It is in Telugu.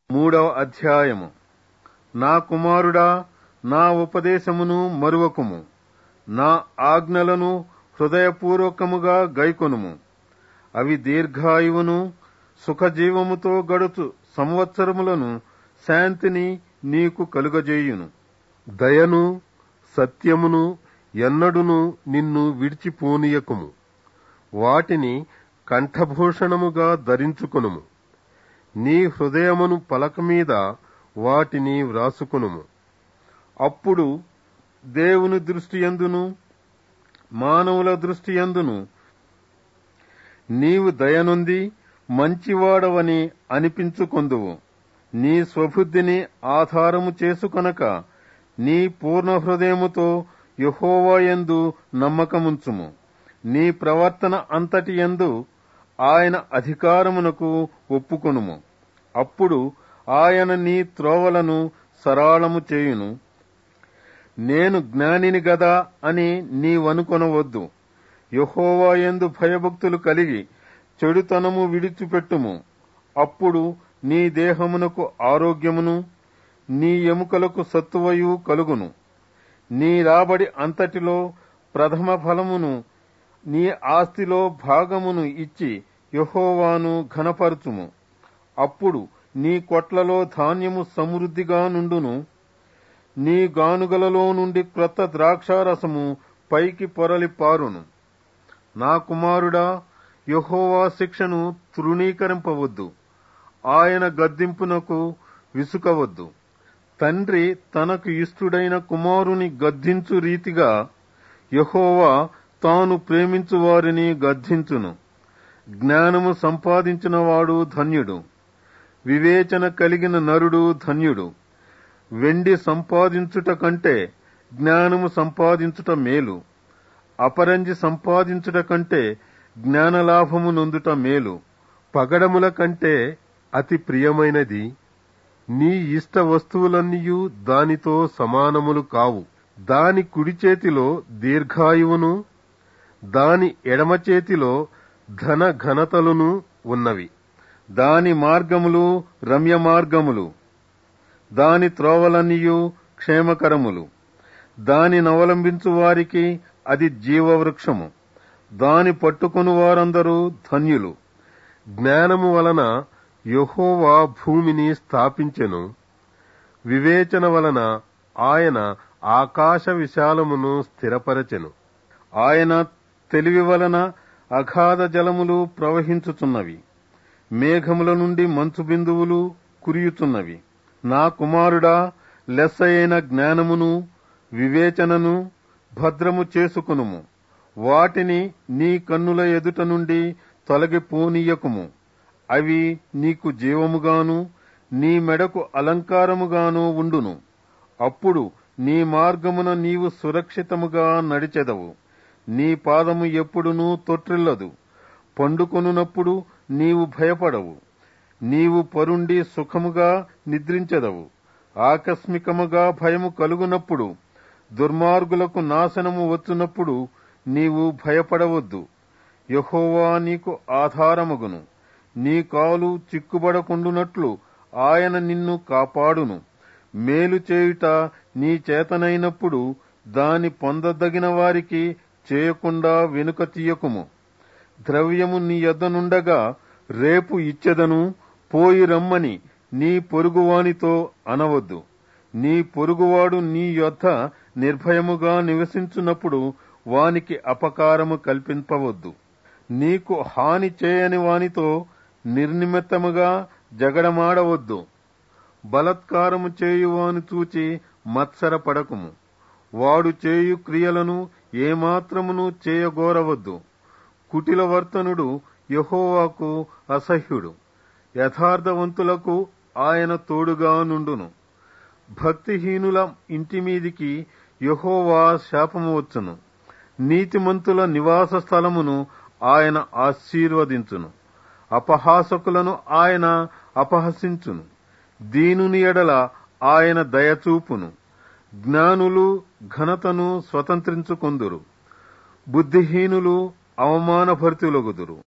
మూడవ అధ్యాయము నా కుమారుడా నా ఉపదేశమును మరువకుము నా ఆజ్ఞలను హృదయపూర్వకముగా గైకొనుము అవి దీర్ఘాయువును సుఖజీవముతో గడుచు సంవత్సరములను శాంతిని నీకు కలుగజేయును దయను సత్యమును ఎన్నడును నిన్ను విడిచిపోనీయకుము వాటిని కంఠభూషణముగా ధరించుకొనుము నీ హృదయమును పలక మీద వాటిని వ్రాసుకొనుము అప్పుడు దేవుని దృష్టి ఎందును మానవుల దృష్టి ఎందును నీవు దయనుంది మంచివాడవని అనిపించుకొందువు నీ స్వబుద్ధిని ఆధారము చేసుకొనక నీ పూర్ణ హృదయముతో యహోవాయందు నమ్మకముంచుము నీ ప్రవర్తన అంతటి యందు ఆయన అధికారమునకు ఒప్పుకొనుము అప్పుడు ఆయన నీ త్రోవలను సరాళము చేయును నేను జ్ఞానిని గదా అని నీవనుకొనవద్దు యహోవాయందు భయభక్తులు కలిగి చెడుతనము విడిచిపెట్టుము అప్పుడు నీ దేహమునకు ఆరోగ్యమును నీ ఎముకలకు సత్తువయు కలుగును నీ రాబడి అంతటిలో ప్రథమ ఫలమును నీ ఆస్తిలో భాగమును ఇచ్చి యహోవాను ఘనపరచుము అప్పుడు నీ కొట్లలో ధాన్యము సమృద్ధిగా నుండును నీ గానుగలలో నుండి క్రొత్త ద్రాక్షారసము పైకి పొరలి పారును నా కుమారుడా యహోవా శిక్షను తృణీకరింపవద్దు ఆయన గద్దింపునకు విసుకవద్దు తండ్రి తనకు ఇష్టుడైన కుమారుని గద్దించు రీతిగా యహోవా తాను ప్రేమించు వారిని గద్దించును జ్ఞానము సంపాదించినవాడు ధన్యుడు వివేచన కలిగిన నరుడు ధన్యుడు వెండి సంపాదించుట కంటే జ్ఞానము సంపాదించుట మేలు అపరంజి సంపాదించుట కంటే జ్ఞానలాభము నొందుట మేలు పగడముల కంటే అతి ప్రియమైనది నీ ఇష్ట వస్తువులన్నీయు దానితో సమానములు కావు దాని కుడి చేతిలో దీర్ఘాయువును దాని ఎడమ చేతిలో ధన ఘనతలును ఉన్నవి దాని మార్గములు రమ్య మార్గములు దాని త్రోవలన్నీయు క్షేమకరములు దాని నవలంబించు వారికి అది జీవవృక్షము దాని పట్టుకుని వారందరూ ధన్యులు జ్ఞానము వలన యహోవా భూమిని స్థాపించెను వివేచన వలన ఆయన ఆకాశ విశాలమును స్థిరపరచెను ఆయన తెలివి వలన అగాధ జలములు ప్రవహించుచున్నవి మేఘముల నుండి మంచు బిందువులు కురియుచున్నవి నా కుమారుడా లెస్సయైన జ్ఞానమును వివేచనను భద్రము చేసుకునుము వాటిని నీ కన్నుల ఎదుట నుండి తొలగిపోనీయకుము అవి నీకు జీవముగాను నీ మెడకు అలంకారముగాను ఉండును అప్పుడు నీ మార్గమున నీవు సురక్షితముగా నడిచెదవు నీ పాదము ఎప్పుడునూ తొట్టిల్లదు పండుకొనున్నప్పుడు నీవు భయపడవు నీవు పరుండి సుఖముగా నిద్రించెదవు ఆకస్మికముగా భయము కలుగునప్పుడు దుర్మార్గులకు నాశనము వచ్చునప్పుడు నీవు భయపడవద్దు యహోవా నీకు ఆధారమగును నీ కాలు చిక్కుబడకుండునట్లు ఆయన నిన్ను కాపాడును మేలు చేయుట నీ చేతనైనప్పుడు దాని పొందదగిన వారికి చేయకుండా వెనుక తీయకుము ద్రవ్యము నీ యొద్దనుండగా రేపు ఇచ్చెదను పోయి రమ్మని నీ పొరుగువానితో అనవద్దు నీ పొరుగువాడు నీ యొద్ద నిర్భయముగా నివసించున్నప్పుడు వానికి అపకారము కల్పింపవద్దు నీకు హాని చేయని వానితో నిర్నిమిత్తముగా జగడమాడవద్దు బలత్కారము చేయువాని చూచి మత్సరపడకుము వాడు చేయు క్రియలను ఏమాత్రమును చేయగోరవద్దు కుటిల వర్తనుడు యహోవాకు అసహ్యుడు యథార్థవంతులకు ఆయన తోడుగా నుండును భక్తిహీనుల ఇంటి మీదికి యహోవా శాపము వచ్చును నీతిమంతుల నివాస స్థలమును ఆయన ఆశీర్వదించును అపహాసకులను ఆయన అపహసించును దీనుని ఎడల ఆయన దయచూపును జ్ఞానులు ఘనతను స్వతంత్రించుకొందురు బుద్ధిహీనులు అవమానభరితులగుదురు